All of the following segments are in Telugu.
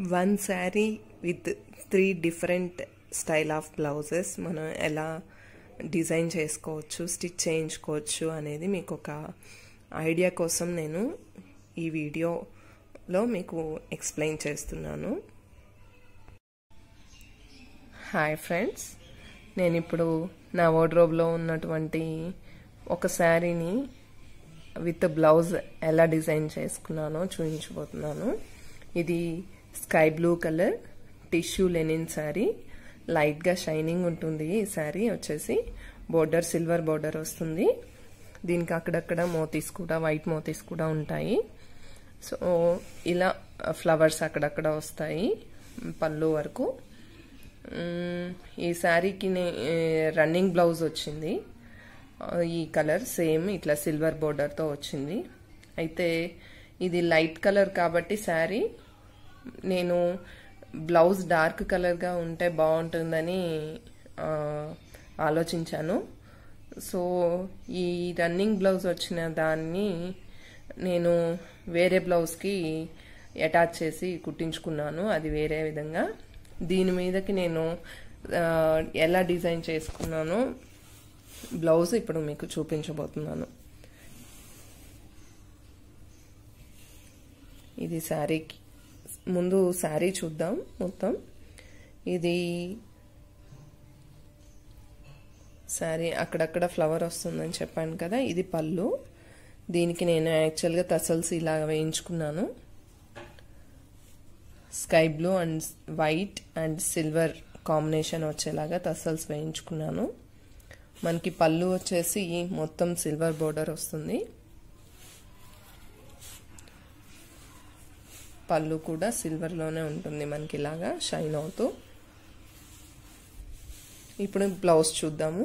one sari with three different style of blouses మనం ఎలా డిజైన్ చేసుకోవచ్చు స్టిచ్ చేయించుకోవచ్చు అనేది మీకు ఒక ఐడియా కోసం నేను ఈ వీడియోలో మీకు ఎక్స్ప్లెయిన్ చేస్తున్నాను హాయ్ ఫ్రెండ్స్ నేను ఇప్పుడు నా వార్డ్రోబ్లో ఉన్నటువంటి ఒక శారీని విత్ బ్లౌజ్ ఎలా డిజైన్ చేసుకున్నానో చూపించబోతున్నాను ఇది sky blue colour tissue linen sari లైట్గా షైనింగ్ ఉంటుంది ఈ శారీ వచ్చేసి బోర్డర్ సిల్వర్ బోర్డర్ వస్తుంది దీనికి అక్కడక్కడ మోతీస్ కూడా వైట్ మోతీస్ కూడా ఉంటాయి సో ఇలా ఫ్లవర్స్ అక్కడక్కడ వస్తాయి పళ్ళు వరకు ఈ శారీకి రన్నింగ్ బ్లౌజ్ వచ్చింది ఈ కలర్ సేమ్ ఇట్లా సిల్వర్ బోర్డర్తో వచ్చింది అయితే ఇది లైట్ కలర్ కాబట్టి శారీ నేను బ్లౌజ్ డార్క్ కలర్గా ఉంటే బాగుంటుందని ఆలోచించాను సో ఈ రన్నింగ్ బ్లౌజ్ వచ్చిన దాన్ని నేను వేరే బ్లౌజ్కి అటాచ్ చేసి కుట్టించుకున్నాను అది వేరే విధంగా దీని మీదకి నేను ఎలా డిజైన్ చేసుకున్నానో బ్లౌజ్ ఇప్పుడు మీకు చూపించబోతున్నాను ఇది శారీకి ముందు శారీ చూద్దాం మొత్తం ఇది శారీ అక్కడక్కడ ఫ్లవర్ వస్తుందని చెప్పాను కదా ఇది పళ్ళు దీనికి నేను యాక్చువల్గా తసల్స్ ఇలా వేయించుకున్నాను sky blue and white and silver combination వచ్చేలాగా తసల్స్ వేయించుకున్నాను మనకి పళ్ళు వచ్చేసి మొత్తం సిల్వర్ బోర్డర్ వస్తుంది పళ్ళు కూడా సిల్వర్లోనే ఉంటుంది మనకి ఇలాగా షైన్ అవుతూ ఇప్పుడు బ్లౌజ్ చూద్దాము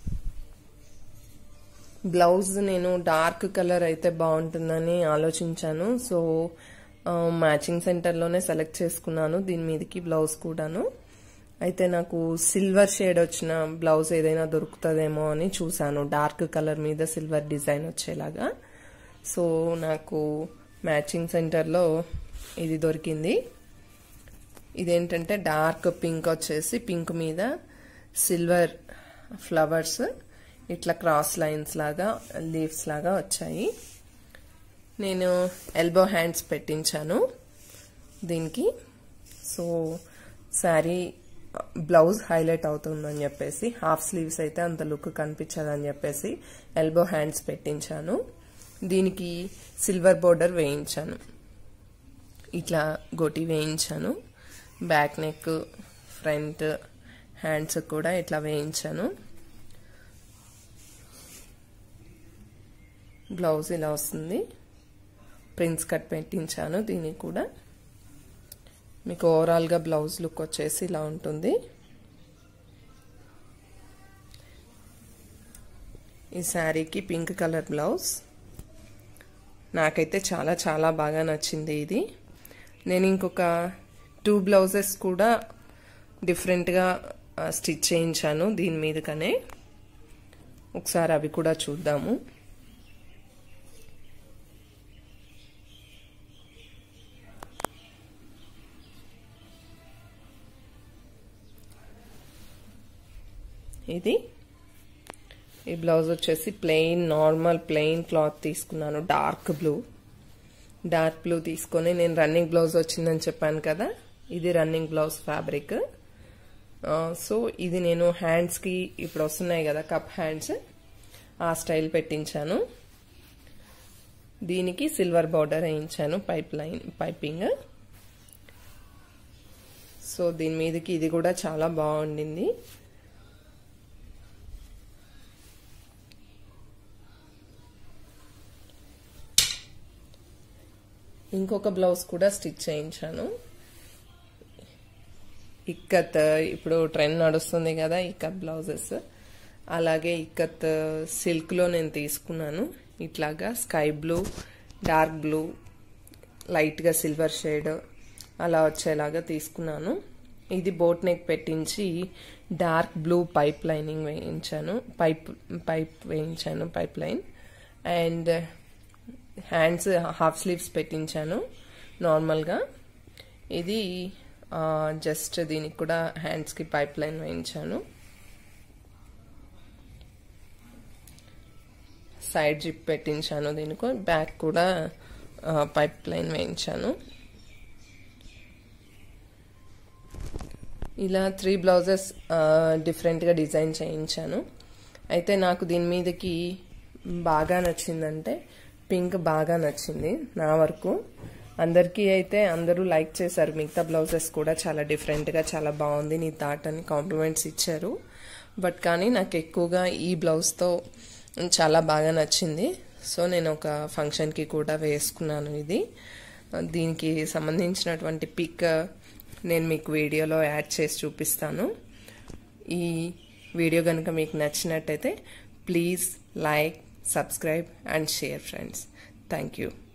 బ్లౌజ్ నేను డార్క్ కలర్ అయితే బాగుంటుందని ఆలోచించాను సో మ్యాచింగ్ సెంటర్లోనే సెలెక్ట్ చేసుకున్నాను దీని మీదకి బ్లౌజ్ కూడాను అయితే నాకు సిల్వర్ షేడ్ వచ్చిన బ్లౌజ్ ఏదైనా దొరుకుతుందేమో అని చూశాను డార్క్ కలర్ మీద సిల్వర్ డిజైన్ వచ్చేలాగా సో నాకు మ్యాచింగ్ సెంటర్లో ఇది దొరికింది ఇదేంటంటే డార్క్ పింక్ వచ్చేసి పింక్ మీద సిల్వర్ ఫ్లవర్స్ ఇట్లా క్రాస్ లైన్స్ లాగా లీవ్స్ లాగా వచ్చాయి నేను ఎల్బో హ్యాండ్స్ పెట్టించాను దీనికి సో శారీ బ్లౌజ్ హైలైట్ అవుతుందని చెప్పేసి హాఫ్ స్లీవ్స్ అయితే అంత లుక్ కనిపించదని చెప్పేసి ఎల్బో హ్యాండ్స్ పెట్టించాను దీనికి సిల్వర్ బోర్డర్ వేయించాను ఇట్లా గోటి వేయించాను బ్యాక్ నెక్ ఫ్రంట్ హ్యాండ్స్ కూడా ఇట్లా వేయించాను బ్లౌజ్ ఇలా వస్తుంది ప్రిన్స్ కట్ పెట్టించాను దీనికి కూడా మీకు ఓవరాల్గా బ్లౌజ్ లుక్ వచ్చేసి ఇలా ఉంటుంది ఈ శారీకి పింక్ కలర్ బ్లౌజ్ నాకైతే చాలా చాలా బాగా నచ్చింది ఇది నేను ఇంకొక టూ బ్లౌజెస్ కూడా డిఫరెంట్గా స్టిచ్ చేయించాను దీని మీదకనే ఒకసారి అవి కూడా చూద్దాము ఇది ఈ బ్లౌజ్ వచ్చేసి ప్లెయిన్ నార్మల్ ప్లెయిన్ క్లాత్ తీసుకున్నాను డార్క్ బ్లూ డార్క్ బ్లూ తీసుకొని నేను రన్నింగ్ బ్లౌజ్ వచ్చిందని చెప్పాను కదా ఇది రన్నింగ్ బ్లౌజ్ ఫ్యాబ్రిక్ సో ఇది నేను హ్యాండ్స్కి ఇప్పుడు వస్తున్నాయి కదా కప్ హ్యాండ్స్ ఆ స్టైల్ పెట్టించాను దీనికి సిల్వర్ బార్డర్ వేయించాను పైప్ లైన్ పైపింగ్ సో దీని మీదకి ఇది కూడా చాలా బాగుండింది ఇంకొక బ్లౌజ్ కూడా స్టిచ్ చేయించాను ఇక్కత్ ఇప్పుడు ట్రెండ్ నడుస్తుంది కదా ఇక్కత్ బ్లౌజెస్ అలాగే ఇక్కత్ సిల్క్లో నేను తీసుకున్నాను ఇట్లాగా స్కై బ్లూ డార్క్ బ్లూ లైట్గా సిల్వర్ షేడ్ అలా వచ్చేలాగా తీసుకున్నాను ఇది బోట్ నెక్ పెట్టించి డార్క్ బ్లూ పైప్ లైనింగ్ వేయించాను పైప్ పైప్ వేయించాను pipe line and hands half sleeves పెట్టించాను నార్మల్గా ఇది జస్ట్ దీనికి కూడా హ్యాండ్స్కి పైప్ లైన్ వేయించాను సైడ్ జిప్ పెట్టించాను దీనికి బ్యాక్ కూడా పైప్ లైన్ వేయించాను ఇలా త్రీ బ్లౌజెస్ డిఫరెంట్గా డిజైన్ చేయించాను అయితే నాకు దీని మీదకి బాగా నచ్చిందంటే పింక్ బాగా నచ్చింది నా వరకు అందరికీ అయితే అందరూ లైక్ చేశారు మిగతా బ్లౌజెస్ కూడా చాలా డిఫరెంట్గా చాలా బాగుంది నీ థాట్ అని కాంప్లిమెంట్స్ ఇచ్చారు బట్ కానీ నాకు ఎక్కువగా ఈ బ్లౌజ్తో చాలా బాగా నచ్చింది సో నేను ఒక ఫంక్షన్కి కూడా వేసుకున్నాను ఇది దీనికి సంబంధించినటువంటి పిక్ నేను మీకు వీడియోలో యాడ్ చేసి చూపిస్తాను ఈ వీడియో కనుక మీకు నచ్చినట్టయితే please like subscribe and share friends thank you